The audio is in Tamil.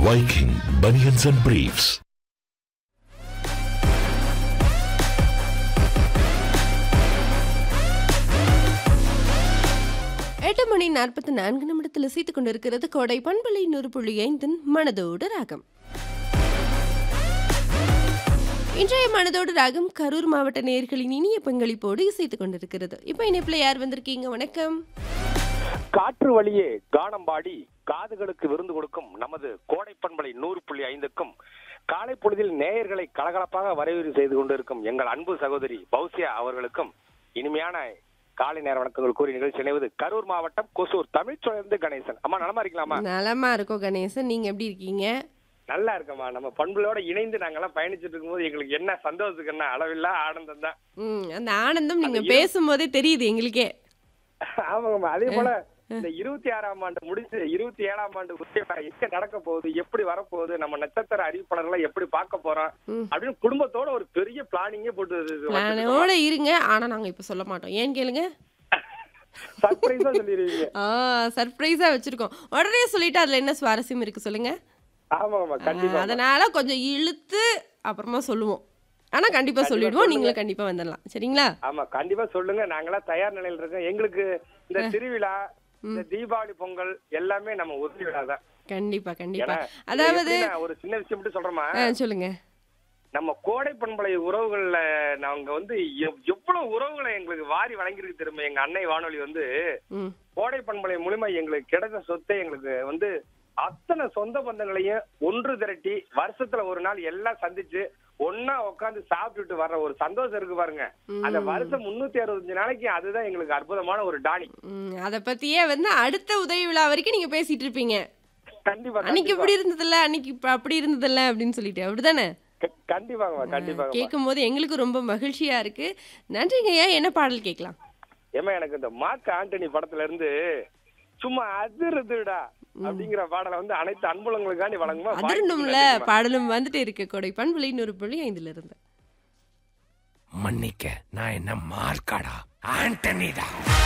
Viking Bunions and Briefs. எட்டு மணி நாற்பத்தி நான்கு நிமிடத்தில் சீத்துக் கொண்டிருக்கிறது கோடை பண்பலை நூறு புள்ளி ஐந்தின் மனதோடு ராகம் இன்றைய மனதோடு ராகம் கரூர் மாவட்ட நேயர்களின் இனிய பங்களிப்போடு இசைத்துக் கொண்டிருக்கிறது இப்போ இணைப்புல யார் வந்திருக்கீங்க வணக்கம் காற்று வழியே கானம் பாடி காதுகளுக்கு விருந்து கொடுக்கும் நமது கோடை பண்பலை நூறு புள்ளி ஐந்துக்கும் காலை பொழுதில் நேயர்களை கலகலப்பாக வரவேறு செய்து கொண்டிருக்கும் எங்கள் அன்பு சகோதரி பௌசியா அவர்களுக்கும் இனிமையான காலை நேர வணக்கங்கள் கூறி நிகழ்ச்சி இணைவது கரூர் மாவட்டம் கொசூர் தமிழ்ச்சோழர்ந்து கணேசன் அம்மா நலமா இருக்கலாமா நலமா இருக்கோம் கணேசன் நீங்க எப்படி இருக்கீங்க நல்லா இருக்கம்மா நம்ம பண்புகளோட இணைந்து நாங்கெல்லாம் பயணிச்சுட்டு இருக்கும்போது எங்களுக்கு என்ன சந்தோஷத்துக்கு என்ன அளவில்லா ஆனந்தம் தான் ம் அந்த ஆனந்தம் நீங்க பேசும்போதே தெரியுது எங்களுக்கே ஆமாங்கம்மா அதே போல இந்த இருபத்தி ஆறாம் ஆண்டு முடிச்சு இருபத்தி ஏழாம் ஆண்டு உத்தியோக எங்க நடக்க போகுது எப்படி வரப்போகுது நம்ம நட்சத்திர அறிவிப்பாளர்களை எப்படி பார்க்க போறோம் ம். அப்படின்னு குடும்பத்தோட ஒரு பெரிய பிளானிங்கே போட்டு பிளானோட இருங்க ஆனா நாங்க இப்ப சொல்ல மாட்டோம் ஏன் கேளுங்க சர்ப்ரைஸா சொல்லிடுவீங்க ஆ சர்ப்ரைஸா வச்சிருக்கோம் உடனே சொல்லிட்டு அதுல என்ன சுவாரஸ்யம் இருக்கு சொல்லுங்க ஆமாங்கம்மா ஆ, கண்டிப்பா அதனால கொஞ்சம் இழுத்து அப்புறமா சொல்லுவோம் ஆனா கண்டிப்பா சொல்லிடுவோம் நீங்களும் கண்டிப்பா வந்துடலாம் சரிங்களா ஆமா கண்டிப்பா சொல்லுங்க நாங்கெல்லாம் தயார் நிலையில இருக்கோம் எங்களுக்கு இந்த திருவிழா இந்த தீபாவளி பொங்கல் எல்லாமே நம்ம உதவி விழா தான் கண்டிப்பா கண்டிப்பா ஏன்னா, அதாவது எப்படி நான் ஒரு சின்ன விஷயம் மட்டும் சொல்றேமா ஆ, சொல்லுங்க நம்ம கோடை பண்பலை உறவுகள்ல நாங்க வந்து எவ்- எவ்வளவு உறவுகளை எங்களுக்கு வாரி வழங்கியிருக்கு திரும்ப எங்க அன்னை வானொலி வந்து ம் கோடை பண்பலை மூலியமா எங்களுக்கு கிடைச்ச சொத்தை எங்களுக்கு வந்து அத்தனை சொந்த பந்தங்களையும் ஒன்று திரட்டி வருஷத்துல ஒரு நாள் எல்லாம் சந்திச்சு ஒன்னா உட்காந்து சாப்பிட்டுட்டு வர்ற ஒரு சந்தோஷம் இருக்கு பாருங்க அந்த வருஷம் முன்னூத்தி அறுபத்தஞ்சு நாளைக்கு அதுதான் எங்களுக்கு அற்புதமான ஒரு டானி ம், அத பத்தியே வந்து அடுத்த உதவி விழா வரைக்கும் நீங்க பேசிட்டு இருப்பீங்க கண்டிப்பா அன்னைக்கு கண்டிப்பா. இப்படி இருந்ததில்ல அன்னைக்கு இப்ப அப்படி இருந்ததில்ல அப்படின்னு சொல்லிட்டு அப்படிதானே க- கண்டிப்பாங்கம்மா கண்டிப்பாங்க கேட்கும் போது எங்களுக்கு ரொம்ப மகிழ்ச்சியா இருக்கு நன்றிங்க ஐயா என்ன பாடல் கேட்கலாம் ஏமா எனக்கு இந்த மார்க் ஆண்டனி படத்துல இருந்து சும்மா அதிருதுடா அப்படிங்கிற பாடலை வந்து அனைத்து அன்புலங்களுக்காண்டி வழங்குமா அதிரணும்ல பாடலும் வந்துட்டு இருக்கு கொடை பண்புலை நூறு புள்ளி ஐந்துல இருந்து மன்னிக்க நான் என்ன மார்க்காடா ஆண்டனிடா